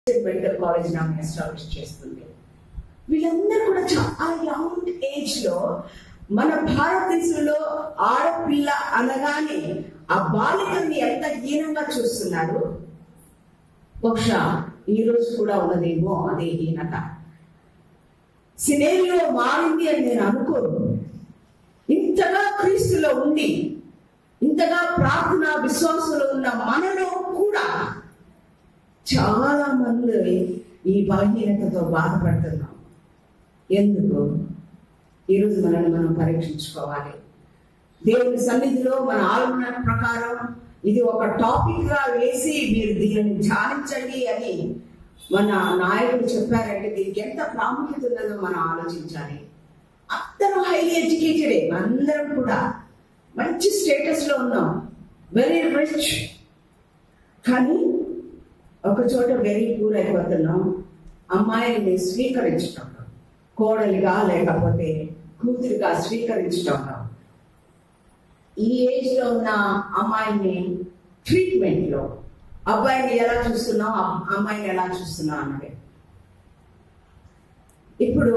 medical college ఆమె establish చేస్తుంది వీళ్ళందరూ కూడా చాలా యంగ్ ఏజ్ లో మన భారతదేశంలో ఆడపిల్ల అనగానే ఆ బాలికల్ని ఎంత హీనంగా చూస్తున్నారు బహుశా ఈ రోజు కూడా ఉన్నదేమో అదే హీనత సినేరియో మారింది అని నేను అనుకోను ఇంతగా క్రీస్తులో ఉండి ఇంతగా ప్రార్థన విశ్వాసంలో ఉన్న మనలో కూడా చాలా మంది ఈ బలహీనతతో బాధపడుతున్నాం ఎందుకు ఈరోజు మనల్ని మనం పరీక్షించుకోవాలి దేవుని సన్నిధిలో మన ఆలోచన ప్రకారం ఇది ఒక టాపిక్ గా వేసి మీరు దీనిని ధ్యానించండి అని మన నాయకులు చెప్పారంటే దీనికి ఎంత ప్రాముఖ్యత ఉన్నదో మనం ఆలోచించాలి అందరం హైలీ ఎడ్యుకేటెడే అందరం కూడా మంచి స్టేటస్ లో ఉన్నాం వెరీ రిచ్ కానీ ఒక చోట వెరీ పూర్ అయిపోతున్నాం అమ్మాయిని స్వీకరించటం కోడలిగా లేకపోతే కూతురిగా స్వీకరించటం ఈ ఏజ్ లో ఉన్న అమ్మాయిని ట్రీట్మెంట్ లో అబ్బాయిని ఎలా చూస్తున్నాం అమ్- అమ్మాయిని ఎలా చూస్తున్నాం అన్నది ఇప్పుడు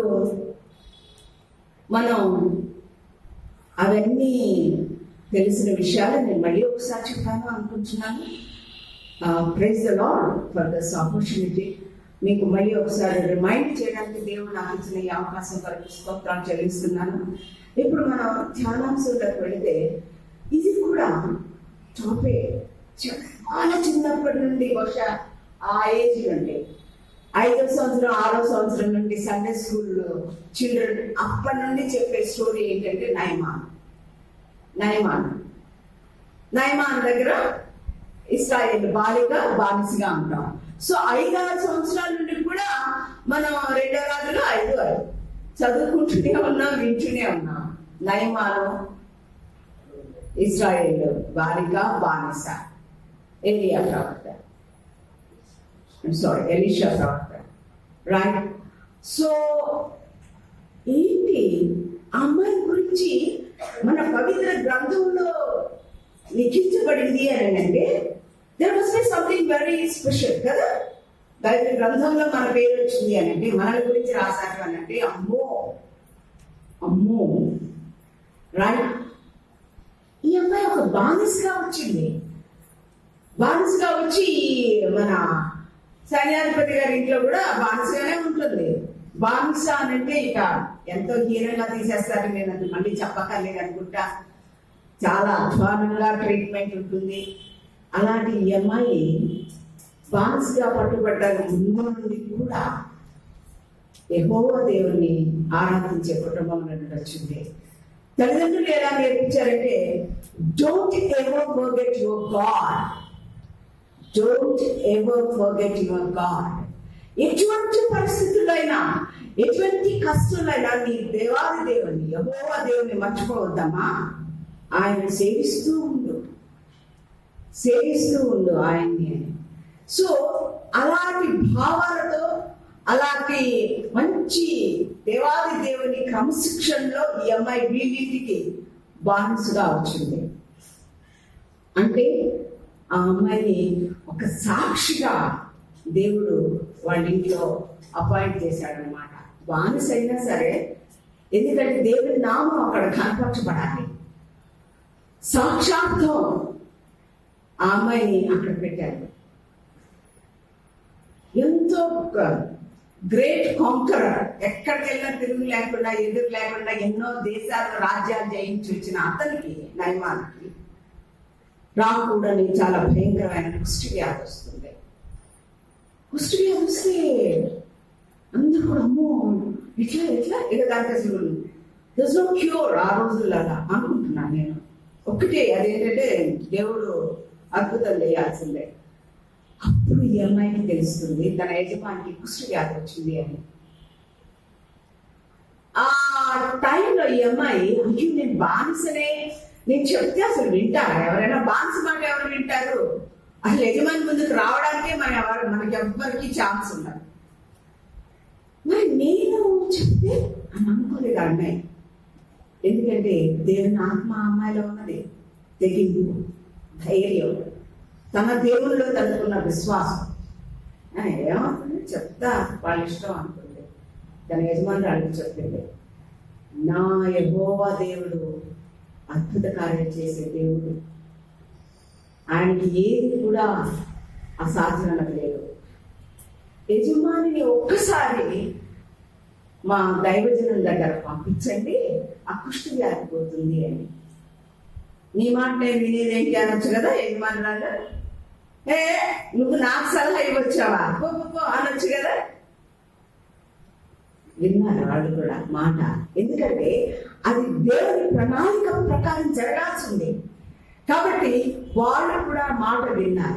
మనం అవన్నీ తెలిసిన విషయాలు నేను మళ్ళీ ఒకసారి చెప్పాను అనుకుంటున్నాను praise the lord for this opportunity మీకు మళ్ళీ ఒకసారి రిమైండ్ చేయడానికి దేవుడు నాకు ఇచ్చిన ఈ అవకాశం కొరకు స్తోత్రాలు చెల్లిస్తున్నాను ఇప్పుడు మనం ధ్యానాంశంలోకి వెళితే ఇది కూడా టాపిక్ చాలా చిన్నప్పటి నుండి బహుశా ఆ ఏజ్ నుండి ఐదో సంవత్సరం ఆరో సంవత్సరం నుండి సండే స్కూల్ చిల్డ్రన్ అప్పటి నుండి చెప్పే స్టోరీ ఏంటంటే నయమాన్ నయమాన్ నయమాన్ దగ్గర ఇస్రాయేల్ బాలిక బానిసగా ఉంటాం సో ఐదారు సంవత్సరాల నుండి కూడా మనం రెండో రాజులు ఐదు ఐదు చదువుకుంటూనే ఉన్నాం వింటూనే ఉన్నాం నయమాను ఇస్రాయేల్ బాలిక బానిస ఏరియా ప్రవర్త సారీ ఎలిషా ప్రవర్త రైట్ సో ఏంటి ఆ అమ్మాయి గురించి మన పవిత్ర గ్రంథంలో లిఖించబడింది అని అంటే there must be something very special కదా బైబిల్ గ్రంథంలో మన పేరు వచ్చింది అని అంటే మన గురించి రాశారు అని అంటే అమ్మో అమ్మో రైట్ ఈ అమ్మాయి ఒక బానిసగా వచ్చింది బానిసగా వచ్చి మన సైన్యాధిపతి గారి ఇంట్లో కూడా బానిసగానే ఉంటుంది బానిస అని అంటే ఇక ఎంతో హీనంగా తీసేస్తారు నేను అది మళ్ళీ చెప్పక్కర్లేదు అనుకుంటా చాలా అధ్వానంగా ట్రీట్మెంట్ ఉంటుంది అలాంటి ఈ అమ్మాయి బానిసగా పట్టుబడ్డానికి ముందు నుండి కూడా యెహోవ దేవుని ఆరాధించే కుటుంబం నుండి వచ్చింది తల్లిదండ్రులు ఎలా నేర్పించారంటే don't ever forget your God don't ever forget your God ఎటువంటి పరిస్థితులైనా ఎటువంటి కష్టాలైనా నీ దేవాది దేవుని యహోవ దేవుని మర్చిపోవద్దమ్మా ఆయన సేవిస్తూ ఉండు సేవిస్తూ ఉండు ఆయన్ని సో అలాంటి భావాలతో అలాంటి మంచి దేవాది దేవుని క్రమశిక్షణలో ఈ అమ్మాయి వీళ్ళింటికి బానిసగా వచ్చింది అంటే ఆ అమ్మాయిని ఒక సాక్షిగా దేవుడు వాళ్ళ ఇంట్లో అపాయింట్ చేశాడనమాట బానిస అయినా సరే ఎందుకంటే దేవుడి నామం అక్కడ కనపరచబడాలి సాక్షాత్తం ఆ అమ్మాయిని అక్కడ పెట్టారు ఎంతో గ్రేట్ కాంకరర్ ఎక్కడికి వెళ్ళినా తిరుగు లేకుండా ఎదురు లేకుండా ఎన్నో దేశాలు రాజ్యాలు జయించి వచ్చిన అతనికి నయమానికి రాకూడని చాలా భయంకరమైన కుష్టి వ్యాధి వస్తుంది కుష్టి వ్యాధి వస్తే అందరూ కూడా అమ్మో ఇట్లా ఇట్లా ఇక దానికి అసలు దస్ నో క్యూర్ ఆ రోజుల్లో అలా అనుకుంటున్నాను నేను ఒక్కటే అదేంటంటే దేవుడు అద్భుతం చేయాల్సిందే అప్పుడు ఈ అమ్మాయికి తెలుస్తుంది తన యజమానికి కుష్టి వ్యాధి వచ్చింది అని ఆ టైంలో ఈ అమ్మాయి అయ్యో నేను బానిసనే నేను చెప్తే అసలు వింటారా ఎవరైనా బానిస మాట ఎవరు వింటారు అసలు యజమాని ముందుకు రావడానికే మన ఎవరు మనకి ఎవ్వరికి ఛాన్స్ ఉండదు మరి నేను చెప్తే అని అనుకోలేదు ఆ అమ్మాయి ఎందుకంటే దేవుని ఆత్మ ఆ అమ్మాయిలో ఉన్నది తెగింపు ధైర్యం తన దేవుళ్ళలో తనకున్న విశ్వాసం ఆ, ఏమవుతుంది చెప్తా వాళ్ళ ఇష్టం అనుకుంది తన యజమానురాలకు చెప్పింది నా యహోవా దేవుడు అద్భుత కార్యం చేసే దేవుడు ఆయనకి ఏది కూడా అసాధారణ లేదు యజమానిని ఒక్కసారి మా దైవజనం దగ్గర పంపించండి ఆ కుష్టి వ్యాధి పోతుంది అని నీ మాట నేను వినేదేంటి అనొచ్చు కదా యజమానురాలు ఏ నువ్వు నాకు సలహా ఇవ్వచ్చావా పో పో, పో అనొచ్చు కదా విన్నారు వాళ్ళు కూడా మాట ఎందుకంటే అది దేవుని ప్రణాళిక ప్రకారం జరగాల్సింది కాబట్టి వాళ్ళు కూడా మాట విన్నారు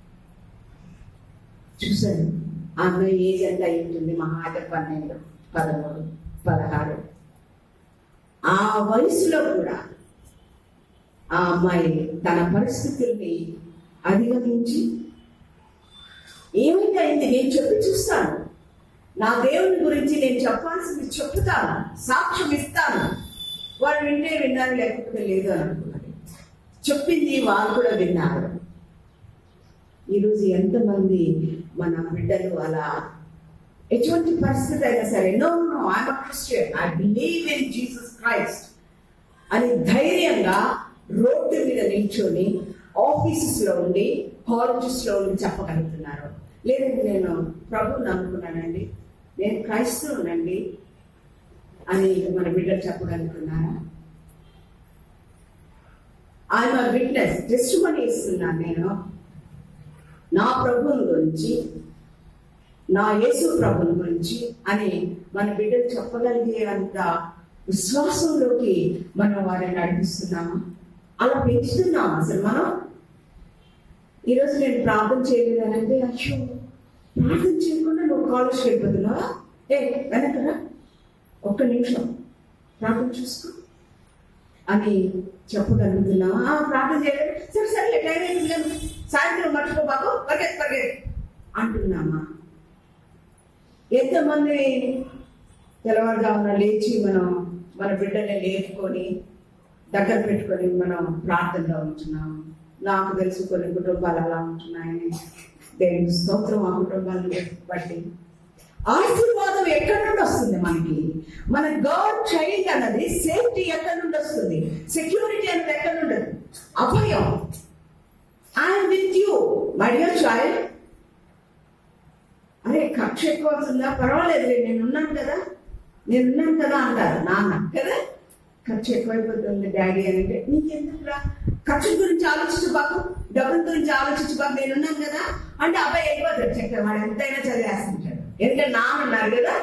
చూశాను ఆమె ఏజ్ ఎంత అయి ఉంటుంది మహా అయితే పన్నెండు పదమూడు పదహారు ఆ వయసులో కూడా ఆ అమ్మాయి తన పరిస్థితుల్ని అధిగమించి ఏమైతే అయింది నేను చెప్పి చూస్తాను నా దేవుని గురించి నేను చెప్పాల్సింది చెప్తాను సాక్ష్యం ఇస్తాను వాడు వింటే విన్నారు లేకపోతే లేదు అని అనుకున్నది చెప్పింది వారు కూడా విన్నారు ఈరోజు ఎంతమంది మన బిడ్డలు అలా ఎటువంటి పరిస్థితి అయినా సరే no no I'm Christian I believe in Jesus Christ అని ధైర్యంగా రోడ్డు మీద నిల్చొని ఆఫీసెస్ లో ఉండి కాలేజెస్ లో ఉండి చెప్పగలుగుతున్నారు లేదండి నేను ప్రభు నమ్ముకున్నానండి నేను క్రైస్తవునండి అని మన బిడ్డలు చెప్పగలుగుతున్నారా ఆయన విట్నెస్ టెస్ట్ మనీ ఇస్తున్నాను నేను నా ప్రభువుని గురించి నా యేసు ప్రభుని గురించి అని మన బిడ్డలు చెప్పగలిగేంత విశ్వాసంలోకి మనం వారిని నడిపిస్తున్నామా అలా పెంచుతున్నాం అసలు మనం ఈరోజు నేను ప్రార్థన చేయలేదనంటే అయ్యో ప్రార్థన చేయకుండా నువ్వు కాలేజ్కి వెళ్ళిపోతున్నావా ఏ వెనకరా ఒక్క నిమిషం ప్రార్థన చూసుకో అని చెప్పగలుగుతున్నావా "ఆ, ప్రార్థన చేయలేదు సరే సరే టైం అయింది సాయంత్రం మర్చిపోబాకు పరిగెత్ పరిగెత్ అంటున్నామా ఎంతమంది తెల్లవారుజామున లేచి మనం మన బిడ్డల్ని లేపుకొని దగ్గర పెట్టుకొని మనం ప్రార్థనలో ఉంటున్నాం నాకు తెలుసు కొన్ని కుటుంబాలు అలా ఉంటున్నాయని దేవుని స్తోత్రం ఆ కుటుంబాలను బట్టి ఆశీర్వాదం ఎక్కడి నుండి వస్తుంది మనకి మన గాడ్ చైల్డ్ అన్నది సేఫ్టీ ఎక్కడి నుండి వస్తుంది సెక్యూరిటీ అన్నది ఎక్కడి నుండి అభయం I'm with you my dear child అరే కక్ష ఎక్కువ అవుతుందా పర్వాలేదులే నేనున్నాను కదా నేనున్నాను కదా అంటారు నాన్న కదా ఖర్చు ఎక్కువైపోతుంది డాడీ అని అంటే నీకెందుకురా ఖర్చు గురించి ఆలోచించు బాబు డబ్బుల గురించి ఆలోచించు బాబు నేనున్నాను కదా అంటే అబ్బాయి వెళ్ళిపోతాడు చక్కగా వాడు ఎంతైనా చదివేస్తుంటాడు ఎందుకంటే నాన్న ఉన్నారు కదా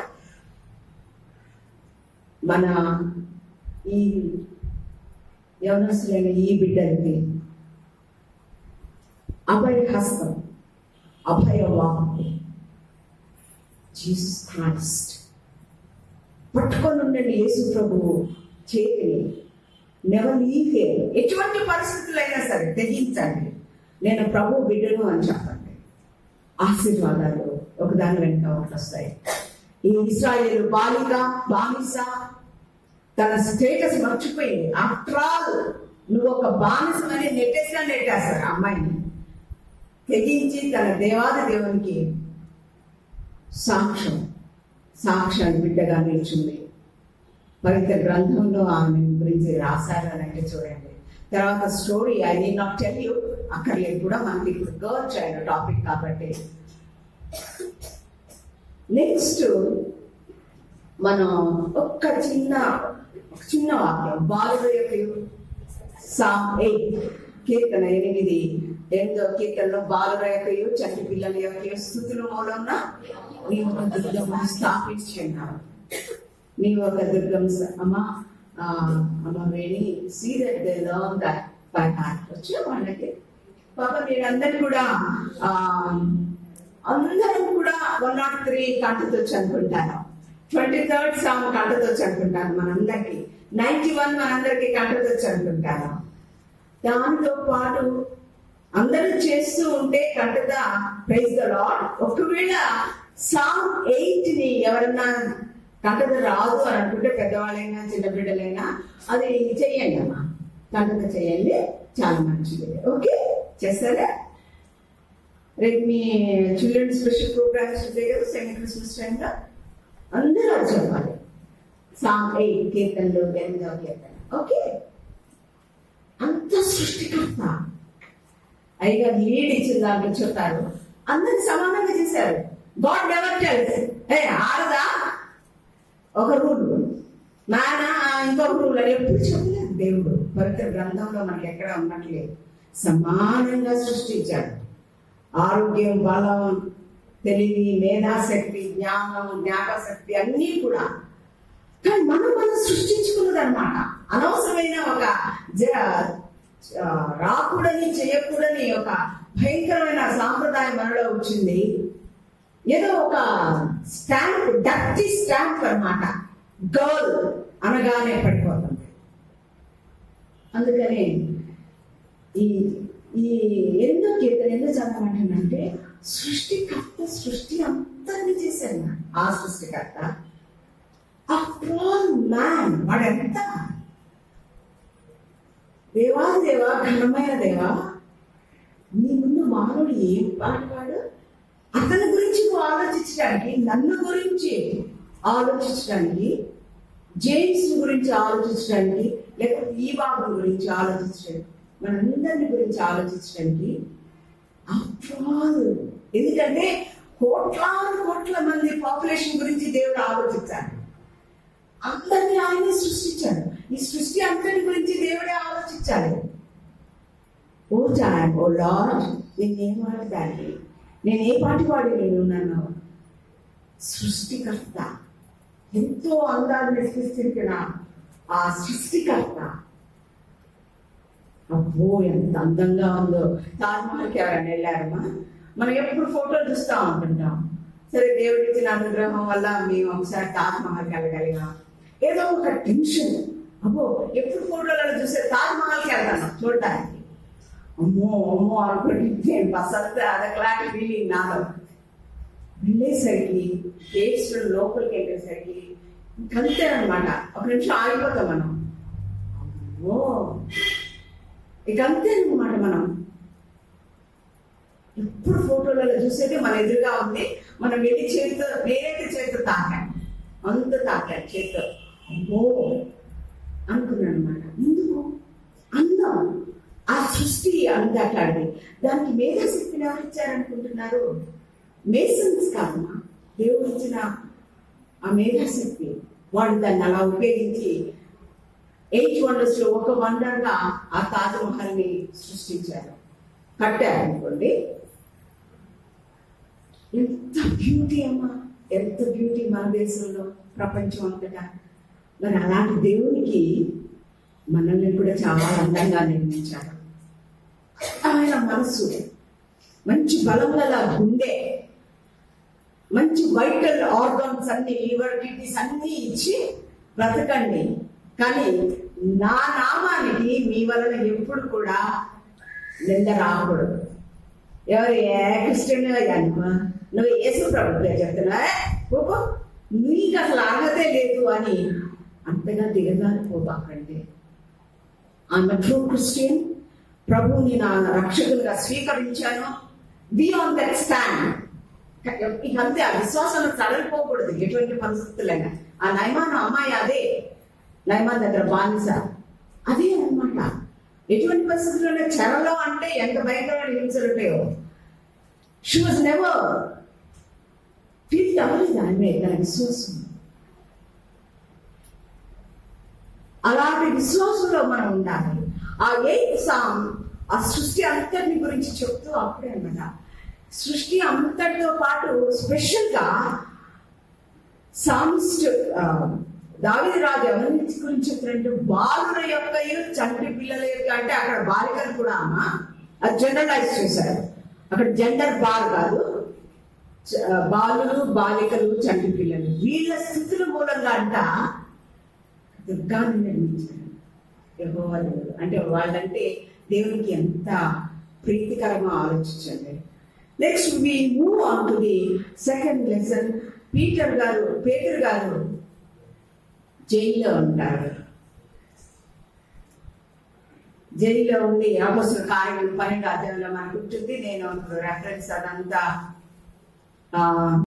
మన ఈ యవనస్తులైన ఈ బిడ్డలకి అభయ హస్తం అభయ వాహనం జీసస్ క్రైస్ట్ పట్టుకొని ఉండండి యేసు ప్రభువు చేతిని నెవర్ లీవ్ ఎటువంటి పరిస్థితులైనా సరే తెగించండి నేను ప్రభు బిడ్డను అని చెప్పండి ఆశీర్వాదాలు ఒకదాని వెంట ఒకటి వస్తాయి ఈ ఇస్రాయేల్ బాలిక బానిస తన స్టేటస్ మర్చిపోయింది ఆఫ్టర్ ఆల్ నువ్వు ఒక బానిసమని నెట్టేసినా నెట్టేస్తారు ఆ అమ్మాయిని తెగించి తన దేవాది దేవునికి సాక్ష్యం సాక్ష్యాన్ని బిడ్డగా నిల్చుంది పవిత్ర గ్రంథంలో ఆమె గురించి రాశారు అని అంటే చూడండి తర్వాత story I need not tell you అక్కర్లేదు కూడా మనకి ఇప్పుడు గర్ల్ చైల్డ్ టాపిక్ కాబట్టి నెక్స్ట్ మనం ఒక్క చిన్న ఒక చిన్న వాక్యం బాలుడు యొక్క సామ్ ఎయిట్ కీర్తన ఎనిమిది ఎనిమిదో కీర్తనలో బాలుర యొక్క చంటి పిల్లల యొక్క స్థుతుల మూలంగా నీవు ఒక దుర్గము స్థాపించున్నావు నీవు ఒక దుర్గం అమ్మ ఆ, అమ్మ వేణి see that they learn that by heart వచ్చే వాళ్ళకి పాప మీరందరూ కూడా ఆ అందరం కూడా వన్ నాట్ త్రీ కంటతొచ్చు అనుకుంటాను ట్వంటీ థర్డ్ సాంగ్ కంటతొచ్చు అనుకుంటాను మనందరికి నైన్టీ వన్ మనందరికి కంటతొచ్చు అనుకుంటాను దాంతో పాటు అందరూ చేస్తూ ఉంటే కంటత ప్రైజ్ ద లాడ్ ఒకవేళ సాంగ్ ఎయిట్ ని ఎవరన్నా కంటత రాదు అని అనుకుంటే పెద్దవాళ్ళైనా చిన్న బిడ్డలైనా అది చెయ్యండి అమ్మా కంటత చేయండి చాలా మంచిది ఓకే చేస్తారా రేపు మీ చిల్డ్రన్ స్పెషల్ ప్రోగ్రామ్స్ ఉంటాయి కదా సెమీ క్రిస్మస్ టైంలో అందరూ అది చెప్పాలి సాంగ్ ఎయిట్ కీర్తనలు ఎనిమిదవ కీర్తన ఓకే అంత సృష్టికర్త అయిగా లీడ్ ఇచ్చిన దాంట్లో చెప్తారు అందరికి సమానంగా చేశారు గాడ్ నెవర్ టెల్స్ ఏ ఆడదా ఒక రూల్ నాయన ఇంకొక రూల్ అని ఎప్పుడు చెప్పలేదు దేవుడు పవిత్ర గ్రంథంలో మనకి ఎక్కడ ఉన్నట్లేదు సమానంగా సృష్టించాడు ఆరోగ్యం బలం తెలివి మేధాశక్తి జ్ఞానం జ్ఞాపశక్తి అన్నీ కూడా కానీ మనం మనం సృష్టించుకున్నది అనమాట అనవసరమైన ఒక జ- ఆ, రాకూడని చేయకూడని ఒక భయంకరమైన సాంప్రదాయం మనలో వచ్చింది ఏదో ఒక స్టాంప్ డర్టీ స్టాంప్ అన్నమాట గర్ల్ అనగానే పడిపోతుంది అందుకని ఈ ఈ ఎందుకు కీర్తన ఎందుకు చదవమంటానంటే సృష్టికర్త సృష్టి అంతని చేశాడు ఆ సృష్టికర్త ఆఫ్టర్ మ్యాన్ వాడు ఎంత దేవా దేవా ఘనమైన దేవా నీ ముందు మానవుడు ఏం పాడవాడు అతని గురించి నువ్వు ఆలోచించడానికి నన్ను గురించి ఆలోచించడానికి జేమ్స్ గురించి ఆలోచించడానికి లేకపోతే ఈ బాబు గురించి ఆలోచించడానికి మనందరిని గురించి ఆలోచించడానికి after all, ఎందుకంటే కోట్లాది కోట్ల మంది పాపులేషన్ గురించి దేవుడు ఆలోచించాడు అందరినీ ఆయనే సృష్టించాడు ఈ సృష్టి అంతటి గురించి దేవుడే ఆలోచించాడు ఓ జాన్ ఓ లార్డ్ నేనేం వాడదాన్ని నేను ఏ పాటి వాడి నేను నన్ను సృష్టికర్త ఎంతో అందాన్ని సృష్టించిన ఆ సృష్టికర్త అబ్బో ఎంత అందంగా ఉందో తాజ్మహల్కి ఎవరైనా వెళ్ళారమ్మా మనం ఎప్పుడు ఫోటోలు చూస్తూ ఉంటుంటాం సరే దేవుడి ఇచ్చిన అనుగ్రహం వల్ల మేము ఒకసారి తాజ్మహల్కి వెళ్ళగలిగాం ఏదో ఒక టెన్షన్ అబ్బో ఎప్పుడు ఫోటోలలో చూస్తే తాజ్మహల్కి వెళ్తాను చూడడానికి అమ్మో అమ్మో అనుకుంటే నేను బస్ వస్తే అదొకలాంటి ఫీలింగ్ నాలో వెళ్ళేసరికి గేట్స్ లోపలికి వెళ్ళేసరికి ఇంకంతే అనమాట ఒక నిమిషం ఆగిపోతాం మనం అమ్మో ఇక అంతే అనమాట మనం ఎప్పుడు ఫోటోలలో చూసేది మన ఎదురుగా ఉంది మనం వెళ్ళి చేతితో నేనైతే చేతితో తాకాను అంత తాకాను చేతితో అమ్మో అనుకున్నాను అనమాట ఎందుకు అందం ఆ సృష్టి అందాటాడి దానికి మేధాశక్తిని ఎవరు ఇచ్చారనుకుంటున్నారు మేసన్స్ కాదమ్మా దేవుడు ఇచ్చిన ఆ మేధాశక్తి వాళ్ళు దాన్ని అలా ఉపయోగించి ఎయిట్ వండర్స్ లో ఒక వండర్ గా ఆ తాజ్మహల్ ని సృష్టించారు కట్టారు అనుకోండి ఎంత బ్యూటీ అమ్మా ఎంత బ్యూటీ మన దేశంలో ప్రపంచం అంతటా మరి అలాంటి దేవునికి మనల్ని కూడా చాలా అందంగా నిర్మించారు ఆయన మనసు మంచి బలం గల గుండె మంచి వైటల్ ఆర్గన్స్ అన్ని లివర్ కిడ్నీస్ అన్ని ఇచ్చి బ్రతకండి కానీ నా నామానికి మీ వలన ఎప్పుడు కూడా నింద రాకూడదు ఎవరు ఏ క్రిస్టియన్ అనుకో నువ్వు యేసు ప్రభుత్వం చెప్తున్నా ఓపో నీకు అసలు అర్హతే లేదు అని అంతగా దిగజారిపోబాకండి ఆమె ట్రూ క్రిస్టియన్ ప్రభువుని నా రక్షకులుగా స్వీకరించాను బి ఆన్ దట్ స్టాండ్ ఇక అంతే ఆ విశ్వాసంలో తరలిపోకూడదు ఎటువంటి పరిస్థితులైనా ఆ నయమాన అమ్మాయి అదే నయమాన్ దగ్గర బానిస అదే అన్నమాట ఎటువంటి పరిస్థితుల్లోనే చెరలో అంటే ఎంత భయంకరమైన హింసలు ఉంటాయో షీ వాజ్ నెవర్ ఫీల్ అవ్వలేదు ఆమె తన విశ్వాసం అలాంటి విశ్వాసంలో మనం ఉండాలి ఆ ఎయిత్ సాంగ్ ఆ సృష్టి అంతటిని గురించి చెప్తూ అప్పుడే అన్నమాట సృష్టి అంతటితో పాటు స్పెషల్ గా సామిస్ట్ దావిది రాజు ఎవరి గురించి చెప్తారంటే బాలుల యొక్క చంటి పిల్లల యొక్క అంటే అక్కడ బాలికలు కూడా అమ్మా అది జనరలైజ్ చేశారు అక్కడ జెండర్ బార్ కాదు చ- బాలులు బాలికలు చంటి పిల్లలు వీళ్ళ స్థితుల మూలంగా అంట దుర్గాన్ని నిర్మించారు యెహోవా దేవుడు అంటే వాళ్ళంటే దేవునికి ఎంత ప్రీతికరంగా ఆలోచించండి next we move on to the second lesson Peter గారు పేటర్ గారు జైల్లో ఉంటారు జైల్లో ఉండి అపోస్తుల కార్యములు పన్నెండు అధ్యాయంలో మనకు ఉంటుంది నేను రెఫరెన్స్ అదంతా ఆ,